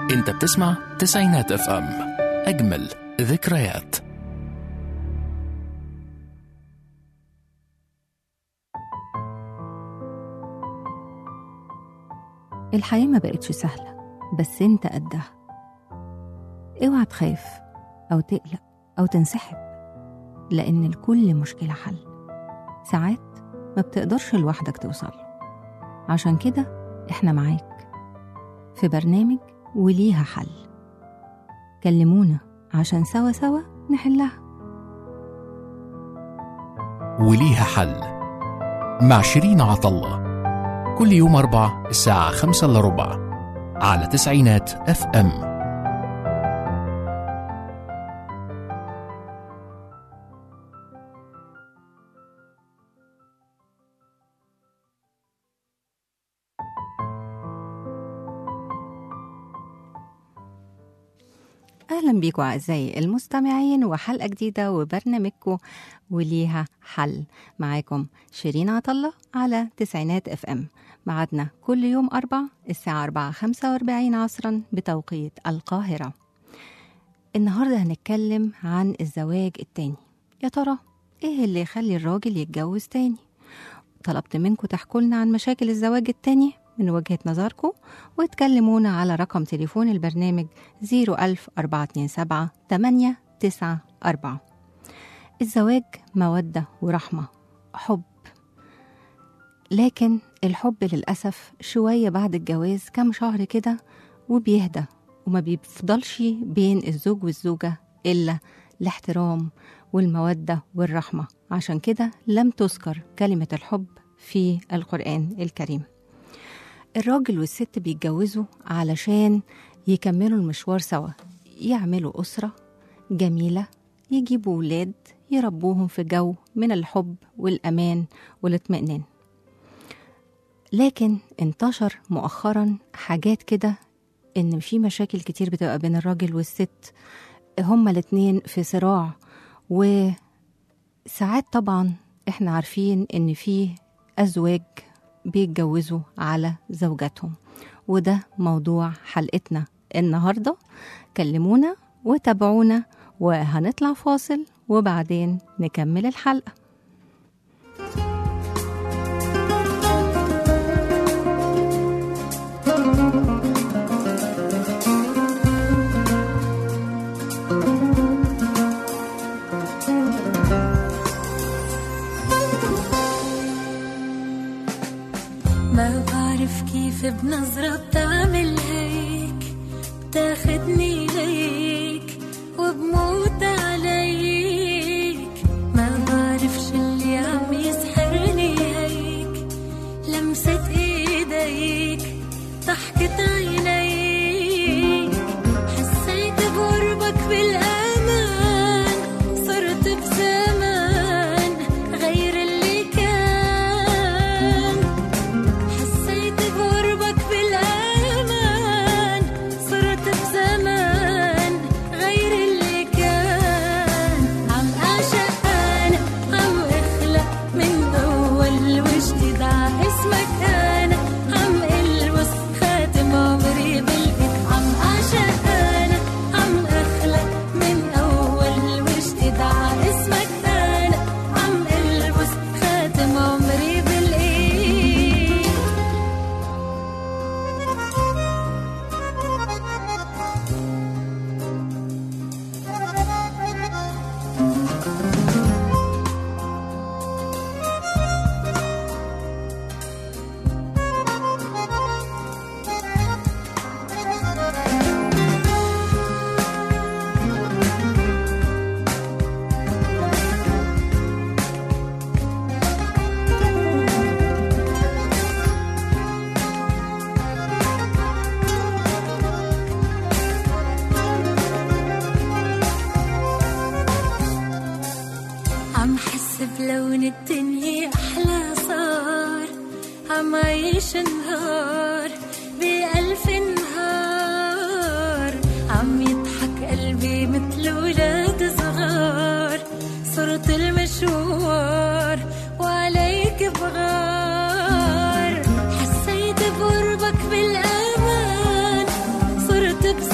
انت بتسمع تسعينات اف ام اجمل ذكريات الحياة ما بقتش سهلة بس انت قدها اوعى تخاف أو تقلق أو تنسحب لأن لكل مشكلة حل ساعات ما بتقدرش لوحدك توصل عشان كده احنا معاك في برنامج وليها حل كلمونا عشان سوا سوا نحلها وليها حل مع شيرين عطلة كل يوم أربع الساعة خمسة إلا ربع على تسعينات اف ام أهلا بيكم أعزائي المستمعين وحلقة جديدة وبرنامجكم وليها حل معاكم شيرين عطلة على تسعينات اف ام معادنا كل يوم أربع الساعة أربعة خمسة وأربعين عصرا بتوقيت القاهرة النهاردة هنتكلم عن الزواج التاني يا ترى ايه اللي يخلي الراجل يتجوز تاني طلبت منكم تحكوا لنا عن مشاكل الزواج التاني من وجهة نظركم وتكلمونا على رقم تليفون البرنامج 01427 894 الزواج مودة ورحمة حب لكن الحب للأسف شوية بعد الجواز كام شهر كده وبيهدى وما بيفضلش بين الزوج والزوجة إلا الاحترام والمودة والرحمة عشان كده لم تذكر كلمة الحب في القرآن الكريم الراجل والست بيتجوزوا علشان يكملوا المشوار سوا يعملوا أسرة جميلة يجيبوا ولاد يربوهم في جو من الحب والأمان والاطمئنان لكن انتشر مؤخرا حاجات كده إن في مشاكل كتير بتبقى بين الراجل والست هما الاتنين في صراع وساعات طبعا احنا عارفين إن في أزواج بيتجوزوا على زوجاتهم وده موضوع حلقتنا النهارده كلمونا وتابعونا وهنطلع فاصل وبعدين نكمل الحلقه ما بعرف كيف بنظرة بتعمل هيك بتاخدني ليك وبموت عليك ما بعرف شو اللي عم يسحرني هيك لمسة ايديك ضحكة عينيك حسيت بقربك بالامان صرت بزمان غير اللي كان حسيت بقربك بالأمان صرت بزمان غير اللي كان عم أعشق أنا عم أخلق من أول وجديد ع اسمك أنا عم ألبس خاتم عمري بالإيد عم أعشق أنا عم أخلق من أول وجديد ع اسمك أنا عم ألبس خاتم عمري بالإيد عم حس بلون الدنيا أحلى صار عم عيش نهار بألف نهار عم يضحك قلبي مثل ولاد صغار صرت المشوار وعليك بغار حسيت بقربك بالأمان صرت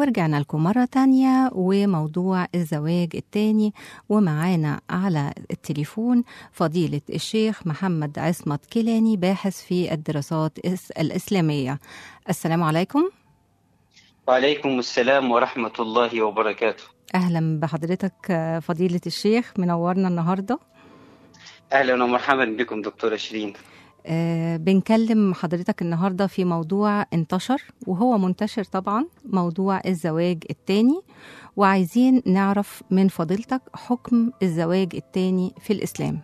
ورجعنا لكم مرة تانية وموضوع الزواج التاني ومعانا على التليفون فضيلة الشيخ محمد عصمت كيلاني باحث في الدراسات الس- الإسلامية السلام عليكم وعليكم السلام ورحمة الله وبركاته أهلا بحضرتك آه، فضيلة الشيخ منورنا النهاردة أهلا ومرحبا بكم دكتورة شيرين آه، بنكلم حضرتك النهاردة في موضوع انتشر وهو منتشر طبعا موضوع الزواج التاني وعايزين نعرف من فضيلتك حكم الزواج التاني في الإسلام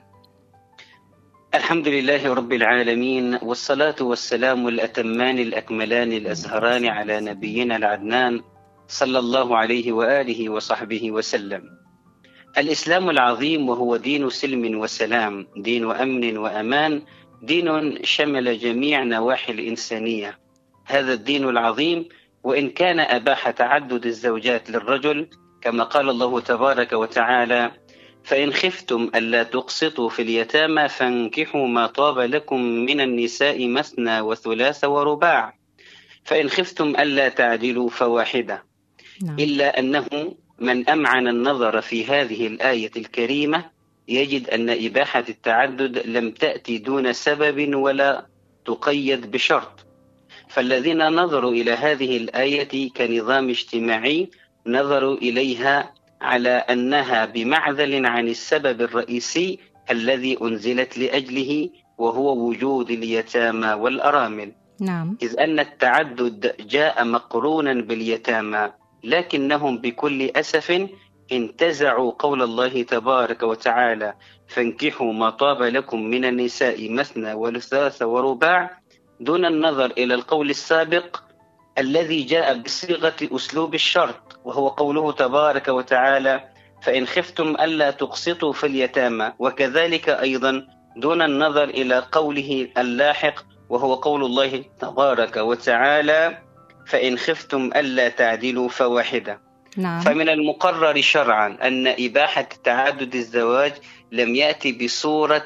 الحمد لله رب العالمين والصلاة والسلام الأتمان الأكملان الأزهران على نبينا العدنان صلى الله عليه وآله وصحبه وسلم الإسلام العظيم وهو دين سلم وسلام دين أمن وأمان دين شمل جميع نواحي الإنسانية هذا الدين العظيم وإن كان أباح تعدد الزوجات للرجل كما قال الله تبارك وتعالى فإن خفتم ألا تقسطوا في اليتامى فانكحوا ما طاب لكم من النساء مثنى وثلاث ورباع فإن خفتم ألا تعدلوا فواحدة نعم. إلا أنه من أمعن النظر في هذه الآية الكريمة يجد أن إباحة التعدد لم تأتي دون سبب ولا تقيد بشرط فالذين نظروا إلى هذه الآية كنظام اجتماعي نظروا إليها على أنها بمعزل عن السبب الرئيسي الذي أنزلت لأجله وهو وجود اليتامى والأرامل نعم إذ أن التعدد جاء مقرونا باليتامى لكنهم بكل أسف انتزعوا قول الله تبارك وتعالى فانكحوا ما طاب لكم من النساء مثنى وثلاث ورباع دون النظر إلى القول السابق الذي جاء بصيغة أسلوب الشرط وهو قوله تبارك وتعالى فإن خفتم ألا تقسطوا في اليتامى وكذلك أيضا دون النظر إلى قوله اللاحق وهو قول الله تبارك وتعالى فإن خفتم ألا تعدلوا فواحدة نعم فمن المقرر شرعا أن إباحة تعدد الزواج لم يأتي بصورة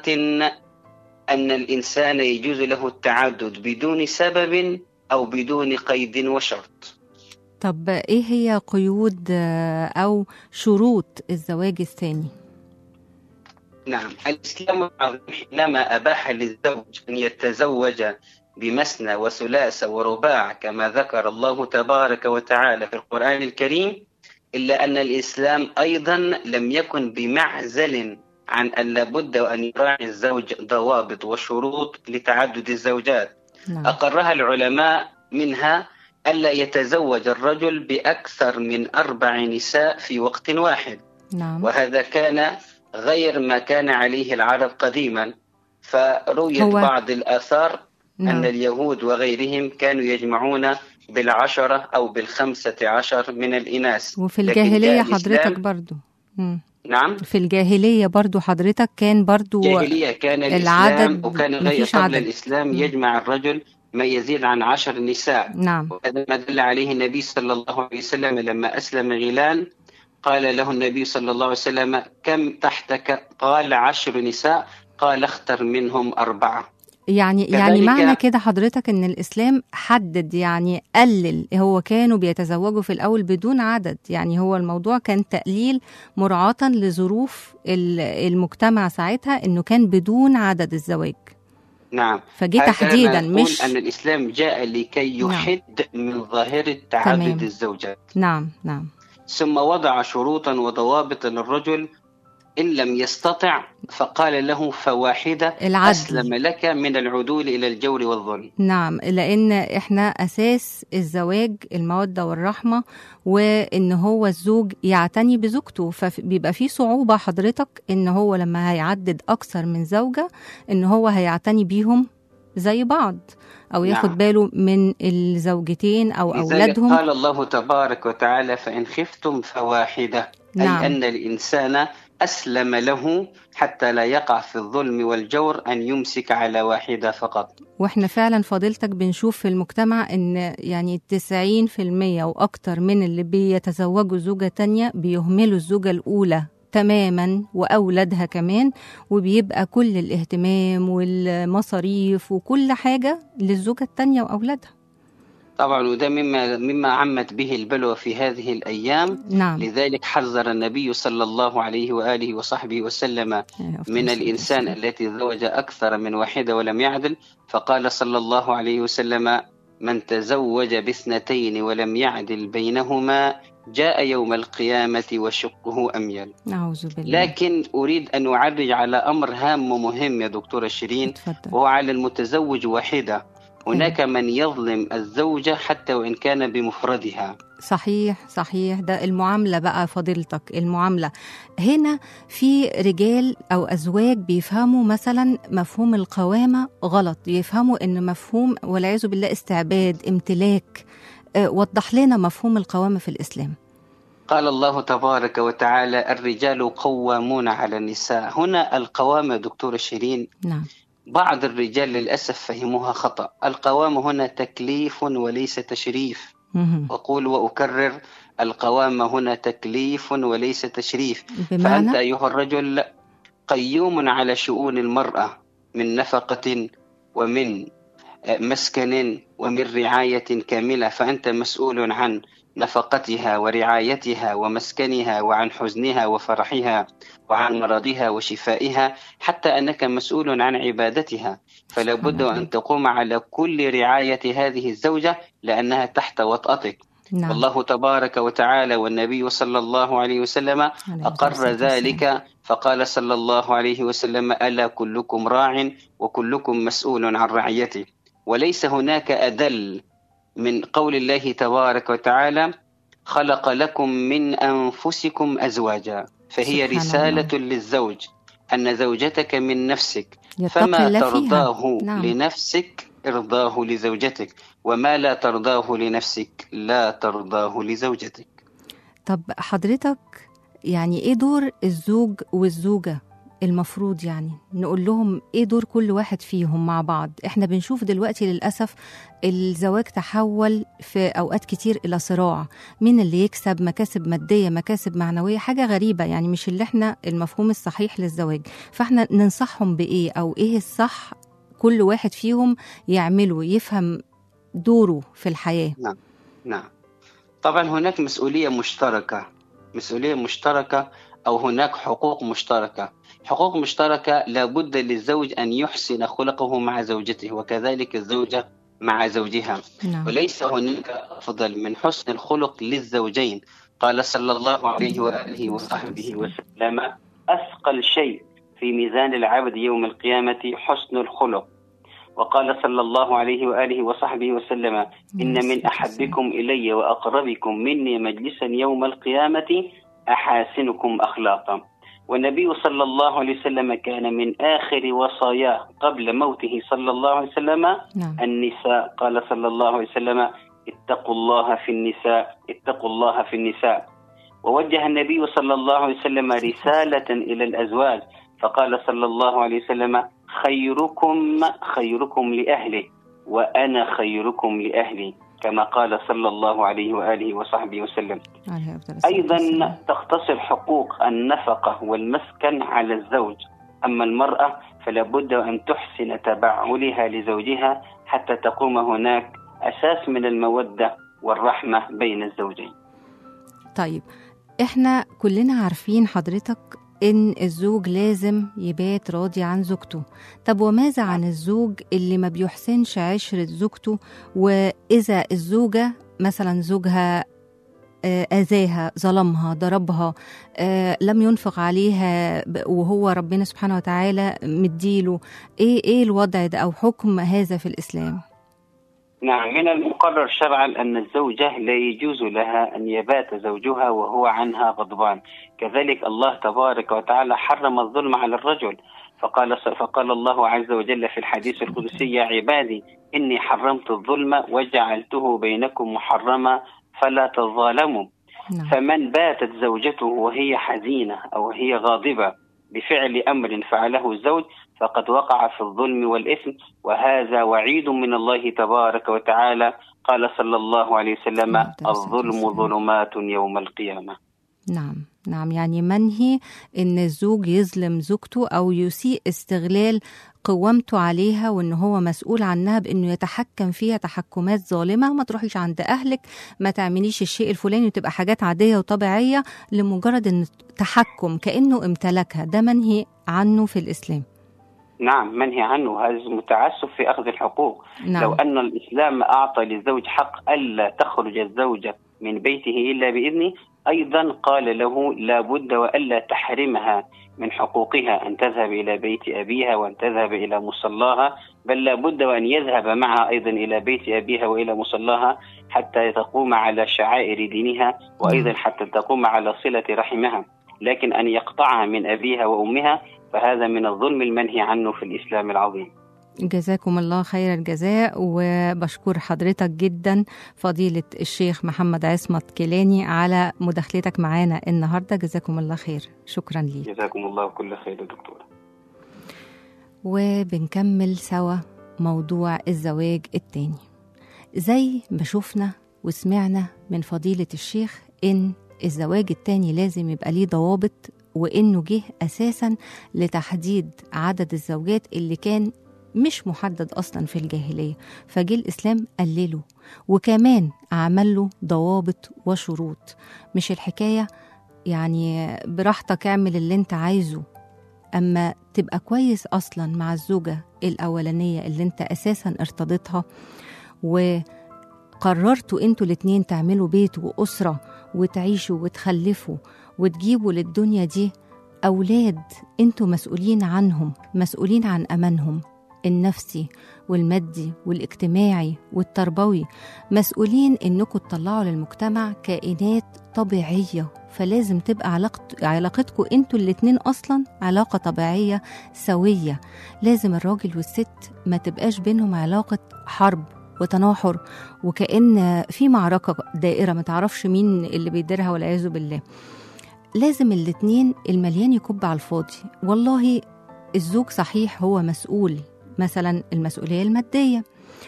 أن الإنسان يجوز له التعدد بدون سبب أو بدون قيد وشرط طب إيه هي قيود آه، أو شروط الزواج الثاني نعم الإسلام العظيم حينما أباح للزوج أن يتزوج بمثنى وثلاث ورباع كما ذكر الله تبارك وتعالى في القرآن الكريم إلا أن الإسلام أيضا لم يكن بمعزل عن أن لابد أن يراعي الزوج ضوابط وشروط لتعدد الزوجات نعم أقرها العلماء منها ألا يتزوج الرجل بأكثر من أربع نساء في وقت واحد نعم وهذا كان غير ما كان عليه العرب قديما فرويت هو- بعض الآثار أن نعم اليهود وغيرهم كانوا يجمعون بالعشرة أو بالخمسة عشر من الإناث وفي لكن الجاهلية جاء الإسلام- حضرتك برضو مم. نعم في الجاهلية برضو حضرتك كان برضو جاهلية كان العدد الإسلام وكان غير مفيش قبل عدد. الإسلام مم. يجمع الرجل ما يزيد عن عشر نساء نعم وهذا ما دل عليه النبي صلى الله عليه وسلم لما أسلم غيلان قال له النبي صلى الله عليه وسلم كم تحتك قال عشر نساء قال اختر منهم أربعة يعني يعني كذلك- معنى كده حضرتك ان الاسلام حدد يعني قلل هو كانوا بيتزوجوا في الاول بدون عدد يعني هو الموضوع كان تقليل مراعاة لظروف ال- المجتمع ساعتها انه كان بدون عدد الزواج نعم فجه هكذا تحديدا نقول مش أن الإسلام جاء لكي نعم. يحد من ظاهرة تعدد تمام. الزوجات نعم نعم ثم وضع شروطا وضوابط للرجل إن لم يستطع فقال له فواحدة العدل. أسلم لك من العدول إلى الجور والظلم نعم لان احنا اساس الزواج الموده والرحمه وان هو الزوج يعتني بزوجته فبيبقى في صعوبه حضرتك ان هو لما هيعدد اكثر من زوجه ان هو هيعتني بيهم زي بعض او ياخد نعم. باله من الزوجتين او لذلك اولادهم قال الله تبارك وتعالى فإن خفتم فواحدة نعم. أي أن الإنسان أسلم له حتى لا يقع في الظلم والجور أن يمسك على واحدة فقط واحنا فعلا فضيلتك بنشوف في المجتمع ان يعني 90% واكتر من اللي بيتزوجوا زوجة تانية بيهملوا الزوجة الاولى تماما واولادها كمان وبيبقى كل الاهتمام والمصاريف وكل حاجة للزوجة التانية واولادها طبعا وده مما مما عمت به البلوى في هذه الايام نعم لذلك حذر النبي صلى الله عليه واله وصحبه وسلم عليه أفضل من الصلاة الإنسان والسلام. التي زوج أكثر من واحدة ولم يعدل فقال صلى الله عليه وسلم من تزوج باثنتين ولم يعدل بينهما جاء يوم القيامة وشقه أميل أعوذ بالله لكن أريد أن أعرج على أمر هام ومهم يا دكتورة شيرين اتفضل وهو على المتزوج واحدة هناك من يظلم الزوجة حتى وإن كان بمفردها صحيح صحيح ده المعاملة بقى فضيلتك المعاملة هنا في رجال أو أزواج بيفهموا مثلا مفهوم القوامة غلط يفهموا إن مفهوم والعياذ بالله استعباد امتلاك آه، وضح لنا مفهوم القوامة في الإسلام قال الله تبارك وتعالى الرجال قوامون على النساء هنا القوامة دكتورة شيرين نعم بعض الرجال للأسف فهموها خطأ القوامة هنا تكليف وليس تشريف مهم. أقول وأكرر القوامة هنا تكليف وليس تشريف فأنت بمعنى أيها الرجل قيوم على شؤون المرأة من نفقة ومن مسكن ومن رعاية كاملة فأنت مسؤول عن نفقتها ورعايتها ومسكنها وعن حزنها وفرحها وعن مرضها وشفائها حتى أنك مسؤول عن عبادتها فلا بد سبحان الله. أن تقوم على كل رعاية هذه الزوجة لأنها تحت وطأتك نعم والله تبارك وتعالى والنبي صلى الله عليه وسلم عليه أقر الصلاة والسلام. ذلك فقال صلى الله عليه وسلم ألا كلكم راع وكلكم مسؤول عن رعيته وليس هناك أدل من قول الله تبارك وتعالى خلق لكم من أنفسكم أزواجا فهي سبحان رسالة الله. للزوج أن زوجتك من نفسك يتقي فما الله فيها ترضاه نعم. لنفسك ارضاه لزوجتك وما لا ترضاه لنفسك لا ترضاه لزوجتك طب حضرتك يعني ايه دور الزوج والزوجة المفروض يعني نقول لهم ايه دور كل واحد فيهم مع بعض احنا بنشوف دلوقتي للأسف الزواج تحول في أوقات كتير إلى صراع مين اللي يكسب مكاسب مادية مكاسب معنوية حاجة غريبة يعني مش اللي احنا المفهوم الصحيح للزواج فاحنا ننصحهم بإيه أو ايه الصح كل واحد فيهم يعمله يفهم دوره في الحياة نعم طبعا هناك مسؤولية مشتركة مسؤولية مشتركة أو هناك حقوق مشتركة حقوق مشتركة لابد للزوج أن يحسن خلقه مع زوجته وكذلك الزوجة مع زوجها نعم وليس هناك أفضل من حسن الخلق للزوجين قال صلى الله عليه وآله وصحبه وسلم أثقل شيء في ميزان العبد يوم القيامة حسن الخلق وقال صلى الله عليه وآله وصحبه وسلم إن من أحبكم إلي وأقربكم مني مجلسا يوم القيامة أحاسنكم أخلاقا والنبي صلى الله عليه وسلم كان من آخر وصاياه قبل موته صلى الله عليه وسلم نعم النساء قال صلى الله عليه وسلم اتقوا الله في النساء اتقوا الله في النساء ووجه النبي صلى الله عليه وسلم رسالة إلى الأزواج فقال صلى الله عليه وسلم خيركم خيركم لأهله وأنا خيركم لأهلي كما قال صلى الله عليه وآله وصحبه وسلم عليه أفضل الصلاة أيضا والسلام. تقتصر حقوق النفقة والمسكن على الزوج أما المرأة فلا بد أن تحسن تبعلها لزوجها حتى تقوم هناك أساس من المودة والرحمة بين الزوجين طيب احنا كلنا عارفين حضرتك ان الزوج لازم يبات راضي عن زوجته طب وماذا عن الزوج اللي ما بيحسنش عشرة زوجته واذا الزوجة مثلا زوجها آه، اذاها ظلمها ضربها آه، لم ينفق عليها ب- وهو ربنا سبحانه وتعالى مديله ايه ايه الوضع ده او حكم هذا في الاسلام نعم من المقرر شرعا أن الزوجة لا يجوز لها أن يبات زوجها وهو عنها غضبان كذلك الله تبارك وتعالى حرم الظلم على الرجل فقال فقال الله عز وجل في الحديث القدسي يا عبادي إني حرمت الظلم وجعلته بينكم محرما فلا تظالموا نعم فمن باتت زوجته وهي حزينة أو هي غاضبة بفعل أمر فعله الزوج فقد وقع في الظلم والإثم وهذا وعيد من الله تبارك وتعالى قال صلى الله عليه وسلم عليه الصلاة الظلم والسلام. ظلمات يوم القيامة نعم نعم يعني منهي ان الزوج يظلم زوجته او يسيء استغلال قوامته عليها وان هو مسؤول عنها بانه يتحكم فيها تحكمات ظالمه ما تروحيش عند اهلك ما تعمليش الشيء الفلاني وتبقى حاجات عاديه وطبيعيه لمجرد ان تحكم كانه امتلكها ده منهي عنه في الاسلام نعم منهي عنه هذا متعسف في أخذ الحقوق نعم لو أن الإسلام أعطى للزوج حق ألا تخرج الزوجة من بيته إلا بإذنه أيضا قال له لا بد وألا تحرمها من حقوقها أن تذهب إلى بيت أبيها وأن تذهب إلى مصلاها بل لا بد وأن يذهب معها أيضا إلى بيت أبيها وإلى مصلاها حتى تقوم على شعائر دينها وأيضا حتى تقوم على صلة رحمها لكن أن يقطعها من أبيها وأمها فهذا من الظلم المنهي عنه في الإسلام العظيم جزاكم الله خير الجزاء وبشكر حضرتك جدا فضيلة الشيخ محمد عصمت كيلاني على مداخلتك معانا النهاردة جزاكم الله خير شكرا ليك جزاكم الله كل خير يا دكتور وبنكمل سوا موضوع الزواج التاني زي ما شفنا وسمعنا من فضيلة الشيخ إن الزواج التاني لازم يبقى ليه ضوابط وإنه جه أساسا لتحديد عدد الزوجات اللي كان مش محدد أصلا في الجاهلية فجه الإسلام قلله وكمان عمل له ضوابط وشروط مش الحكاية يعني براحتك اعمل اللي انت عايزه أما تبقى كويس أصلا مع الزوجة الأولانية اللي انت أساسا ارتضيتها وقررتوا انتوا الاتنين تعملوا بيت وأسرة وتعيشوا وتخلفوا وتجيبوا للدنيا دي أولاد انتوا مسؤولين عنهم مسؤولين عن أمانهم النفسي والمادي والاجتماعي والتربوي مسؤولين انكم تطلعوا للمجتمع كائنات طبيعيه فلازم تبقى علاقت علاقتكم انتوا الاتنين اصلا علاقه طبيعيه سويه لازم الراجل والست ما تبقاش بينهم علاقه حرب وتناحر وكأن في معركة دائرة ما تعرفش مين اللي بيديرها والعياذ بالله لازم الاتنين المليان يكب على الفاضي والله الزوج صحيح هو مسؤول مثلا المسؤولية المادية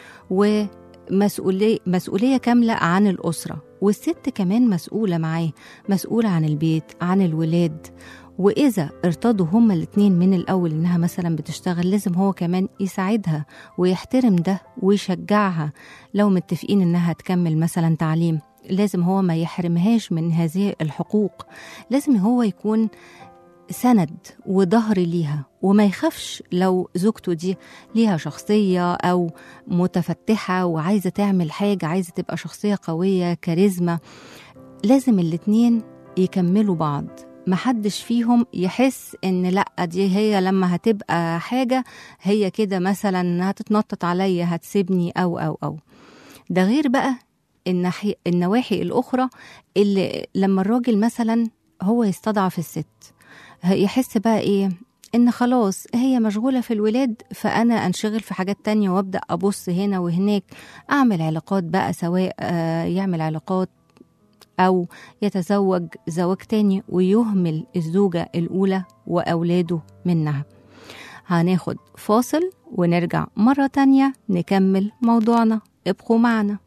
ومسؤولية مسؤولية كاملة عن الأسرة والست كمان مسؤولة معاه مسؤولة عن البيت عن الولاد وإذا ارتضوا هما الاتنين من الأول إنها مثلا بتشتغل لازم هو كمان يساعدها ويحترم ده ويشجعها لو متفقين إنها تكمل مثلا تعليم لازم هو ما يحرمهاش من هذه الحقوق لازم هو يكون سند وظهر ليها وما يخافش لو زوجته دي ليها شخصية أو متفتحة وعايزة تعمل حاجة عايزة تبقى شخصية قوية كاريزما لازم الاتنين يكملوا بعض محدش فيهم يحس ان لا دي هي لما هتبقى حاجة هي كده مثلا هتتنطط عليا هتسيبني او او او ده غير بقى الناحية النواحي الأخرى اللي لما الراجل مثلا هو يستضعف الست يحس بقى ايه ان خلاص هي مشغولة في الولاد فأنا أنشغل في حاجات تانية وأبدأ أبص هنا وهناك أعمل علاقات بقى سواء آه، يعمل علاقات أو يتزوج زواج تاني ويهمل الزوجة الأولى وأولاده منها هناخد فاصل ونرجع مرة تانية نكمل موضوعنا ابقوا معنا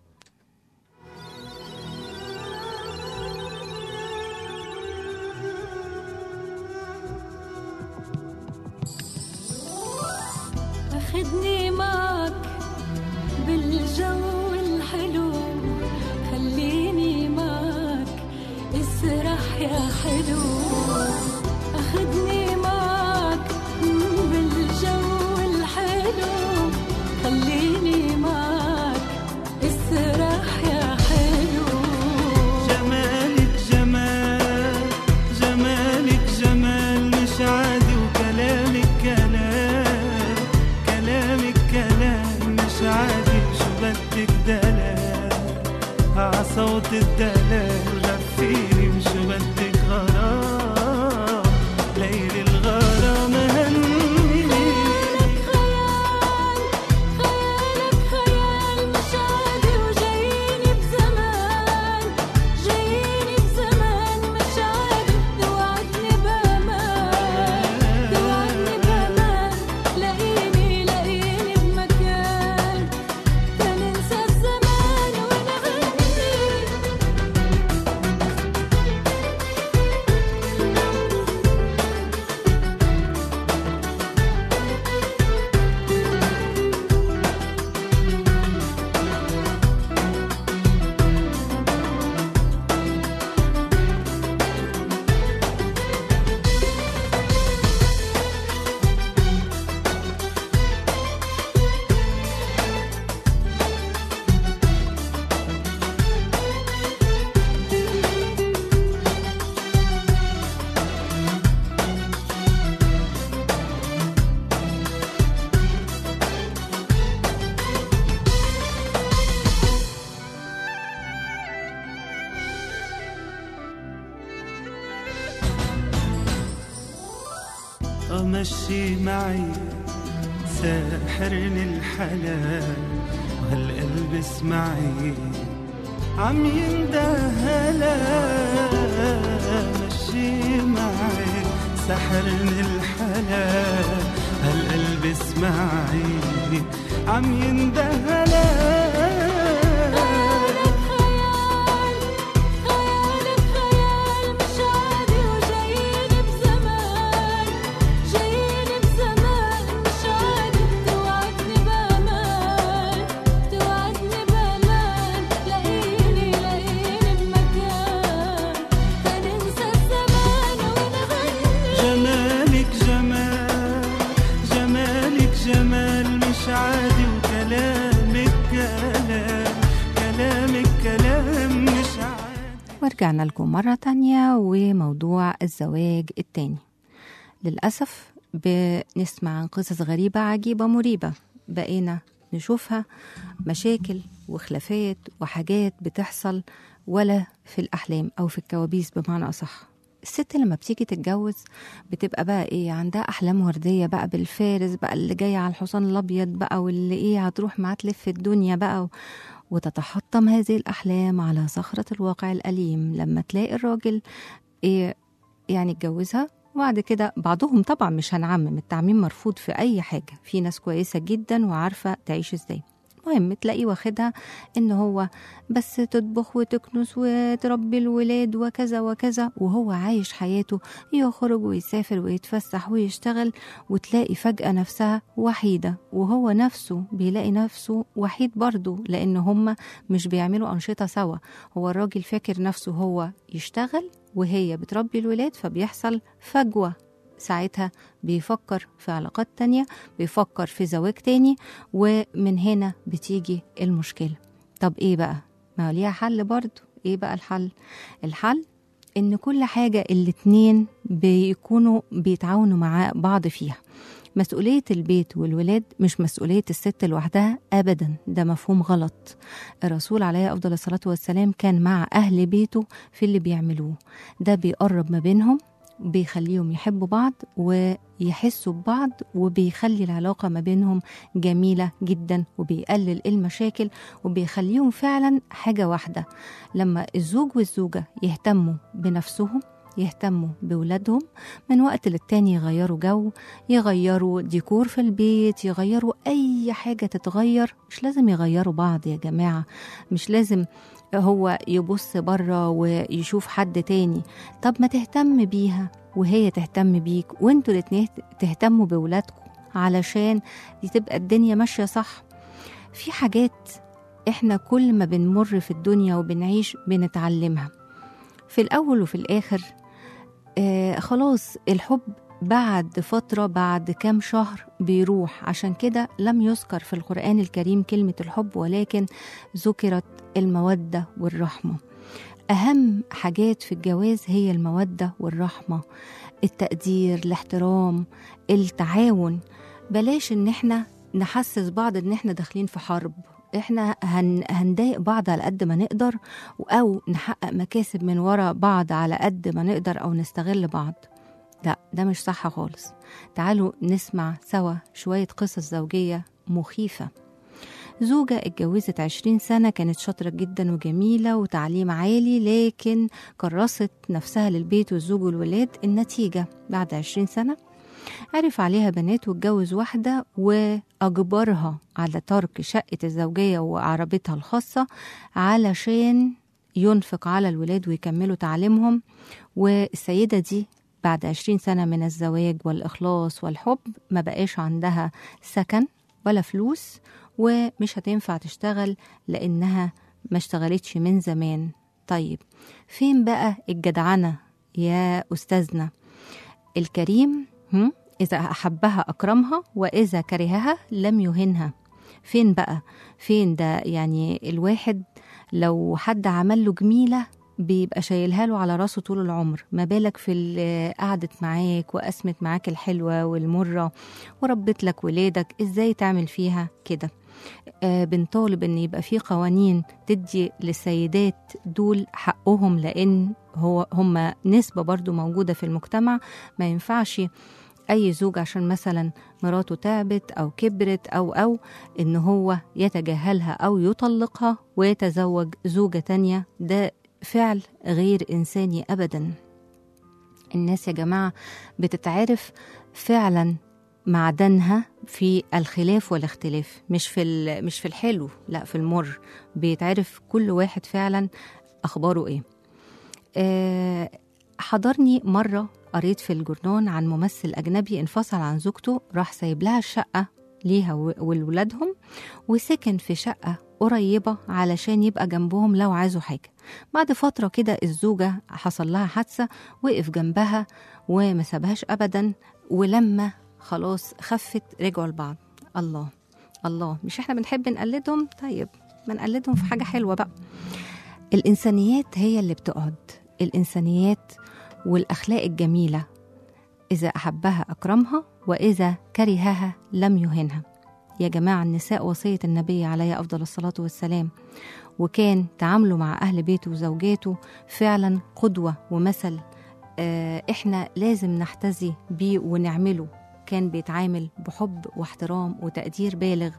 أخدني معك بالجو الحلو خليني معك اسرح يا حلو أخدني معك بالجو الحلو خليني معك اسرح يا حلو جمالك جمال جمالك جمال مش عادي وكلامك كلام كلامك كلام مش عادي شو بدك دلال عصوت الدلال غفيني وشو بدك غرام ليل الغرام هنيني خيال خيالك خيال مش عادي وجاييني بزمان جاييني بزمان مش عادي توعدني بأمان توعدني بأمان لاقيني لاقيني بمكان تننسى الزمان ونغني أمشي معي ساحرني الحلال وهالقلب اسمعي عم يندهلا مشي معي سحرني الحلال هالقلب اسمعي عم يندهلا خيالك خيال مش عادي وجايين بزمان جايين بزمان مش عادي توعدني بأمان توعدني بأمان لاقيني لاقيني بمكان فننسى الزمان ونغني جمالك جمال جمالك جمال مش عادي وكلامك كلام كلامك كلام مش عادي ورجعنا لكم مرة تانية وموضوع الزواج التاني للأسف بنسمع عن قصص غريبة عجيبة مريبة بقينا نشوفها مشاكل وخلافات وحاجات بتحصل ولا في الأحلام أو في الكوابيس بمعنى أصح الست لما بتيجي تتجوز بتبقى بقى ايه عندها احلام ورديه بقى بالفارس بقى اللي جاي على الحصان الابيض بقى واللي ايه هتروح معاه تلف الدنيا بقى و... وتتحطم هذه الأحلام على صخرة الواقع الأليم لما تلاقي الراجل إيه يعني اتجوزها وبعد كده بعضهم طبعا مش هنعمم التعميم مرفوض في أي حاجة في ناس كويسة جدا وعارفة تعيش ازاي المهم تلاقيه واخدها ان هو بس تطبخ وتكنس وتربي الولاد وكذا وكذا وهو عايش حياته يخرج ويسافر ويتفسح ويشتغل وتلاقي فجأة نفسها وحيدة وهو نفسه بيلاقي نفسه وحيد برضه لأن هما مش بيعملوا أنشطة سوا هو الراجل فاكر نفسه هو يشتغل وهي بتربي الولاد فبيحصل فجوة ساعتها بيفكر في علاقات تانية بيفكر في زواج تاني ومن هنا بتيجي المشكلة طب ايه بقى ما هو ليها حل برضو ايه بقى الحل الحل ان كل حاجة الاتنين بيكونوا بيتعاونوا مع بعض فيها مسؤولية البيت والولاد مش مسؤولية الست لوحدها أبدا ده مفهوم غلط الرسول عليه أفضل الصلاة والسلام كان مع أهل بيته في اللي بيعملوه ده بيقرب ما بينهم بيخليهم يحبوا بعض ويحسوا ببعض وبيخلي العلاقة ما بينهم جميلة جدا وبيقلل المشاكل وبيخليهم فعلا حاجة واحدة لما الزوج والزوجة يهتموا بنفسهم يهتموا بولادهم من وقت للتاني يغيروا جو يغيروا ديكور في البيت يغيروا أي حاجة تتغير مش لازم يغيروا بعض يا جماعة مش لازم هو يبص بره ويشوف حد تاني طب ما تهتم بيها وهي تهتم بيك وانتوا الاتنين تهتموا بولادكم علشان دي تبقى الدنيا ماشية صح في حاجات احنا كل ما بنمر في الدنيا وبنعيش بنتعلمها في الأول وفي الآخر آه خلاص الحب بعد فترة بعد كام شهر بيروح عشان كده لم يذكر في القرآن الكريم كلمة الحب ولكن ذكرت المودة والرحمة أهم حاجات في الجواز هي المودة والرحمة التقدير الاحترام التعاون بلاش ان احنا نحسس بعض ان احنا داخلين في حرب احنا هن هنضايق بعض على قد ما نقدر او نحقق مكاسب من ورا بعض على قد ما نقدر او نستغل بعض لا ده مش صح خالص تعالوا نسمع سوا شوية قصص زوجية مخيفة زوجة اتجوزت عشرين سنة كانت شاطرة جدا وجميلة وتعليم عالي لكن كرست نفسها للبيت والزوج والولاد النتيجة بعد عشرين سنة عرف عليها بنات واتجوز واحدة وأجبرها على ترك شقة الزوجية وعربتها الخاصة علشان ينفق على الولاد ويكملوا تعليمهم والسيدة دي بعد عشرين سنة من الزواج والإخلاص والحب ما بقاش عندها سكن ولا فلوس ومش هتنفع تشتغل لأنها ما اشتغلتش من زمان طيب فين بقى الجدعنة يا أستاذنا الكريم هم؟ إذا أحبها أكرمها وإذا كرهها لم يهنها فين بقى فين ده يعني الواحد لو حد عمل له جميلة بيبقى شايلها له على راسه طول العمر ما بالك في اللي قعدت معاك وقسمت معاك الحلوة والمرة وربت لك ولادك ازاي تعمل فيها كده آه بنطالب ان يبقى في قوانين تدي للسيدات دول حقهم لان هو هم نسبة برضو موجودة في المجتمع ما ينفعش أي زوج عشان مثلا مراته تعبت أو كبرت أو أو إن هو يتجاهلها أو يطلقها ويتزوج زوجة تانية ده فعل غير إنساني أبدا الناس يا جماعة بتتعرف فعلا معدنها في الخلاف والاختلاف مش في ال- مش في الحلو لا في المر بيتعرف كل واحد فعلا اخباره ايه آه، حضرني مرة قريت في الجورنان عن ممثل أجنبي انفصل عن زوجته راح سايب لها الشقة ليها و- ولولادهم وسكن في شقة قريبة علشان يبقى جنبهم لو عايزوا حاجة بعد فترة كده الزوجة حصل لها حادثة وقف جنبها وما سابهاش أبدا ولما خلاص خفت رجعوا لبعض الله الله مش احنا بنحب نقلدهم طيب ما نقلدهم في حاجة حلوة بقى الإنسانيات هي اللي بتقعد الإنسانيات والأخلاق الجميلة إذا أحبها أكرمها وإذا كرهها لم يهنها يا جماعة النساء وصية النبي عليه أفضل الصلاة والسلام وكان تعامله مع أهل بيته وزوجاته فعلا قدوة ومثل آه، إحنا لازم نحتذي بيه ونعمله كان بيتعامل بحب واحترام وتقدير بالغ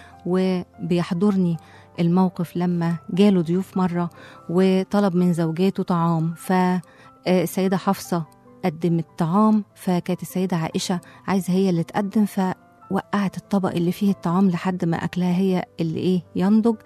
وبيحضرني الموقف لما جاله ضيوف مرة وطلب من زوجاته طعام فالسيدة حفصة قدمت طعام فكانت السيدة عائشة عايزة هي اللي تقدم فوقعت الطبق اللي فيه الطعام لحد ما أكلها هي اللي إيه ينضج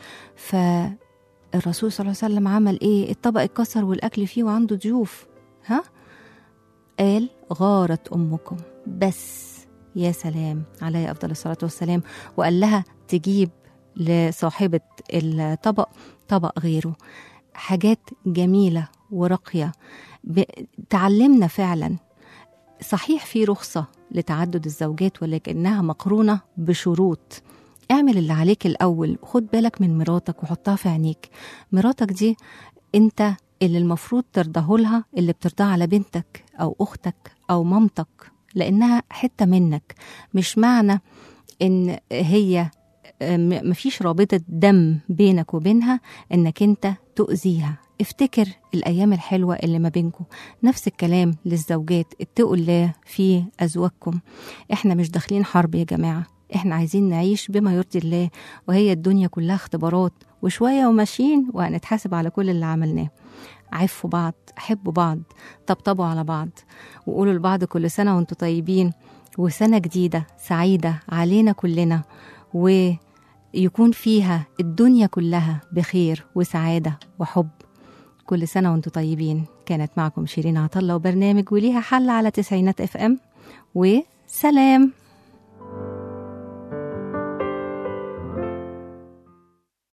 فالرسول صلى الله عليه وسلم عمل إيه الطبق اتكسر والأكل فيه وعنده ضيوف ها قال غارت أمكم بس يا سلام عليه أفضل الصلاة والسلام وقال لها تجيب لصاحبة الطبق طبق غيره حاجات جميلة وراقية ب- تعلمنا فعلا صحيح في رخصة لتعدد الزوجات ولكنها مقرونة بشروط اعمل اللي عليك الأول خد بالك من مراتك وحطها في عينيك مراتك دي انت اللي المفروض ترضاه لها اللي بترضاه على بنتك أو أختك أو مامتك لأنها حتة منك مش معنى إن هي م- مفيش رابطة دم بينك وبينها إنك أنت تؤذيها افتكر الأيام الحلوة اللي ما بينكم نفس الكلام للزوجات اتقوا الله في أزواجكم احنا مش داخلين حرب يا جماعة احنا عايزين نعيش بما يرضي الله وهي الدنيا كلها اختبارات وشوية وماشيين وهنتحاسب على كل اللي عملناه عفوا بعض حبوا بعض طبطبوا على بعض وقولوا لبعض كل سنة وانتم طيبين وسنة جديدة سعيدة علينا كلنا ويكون فيها الدنيا كلها بخير وسعادة وحب كل سنة وانتم طيبين كانت معكم شيرين عطلة وبرنامج وليها حل على تسعينات اف ام وسلام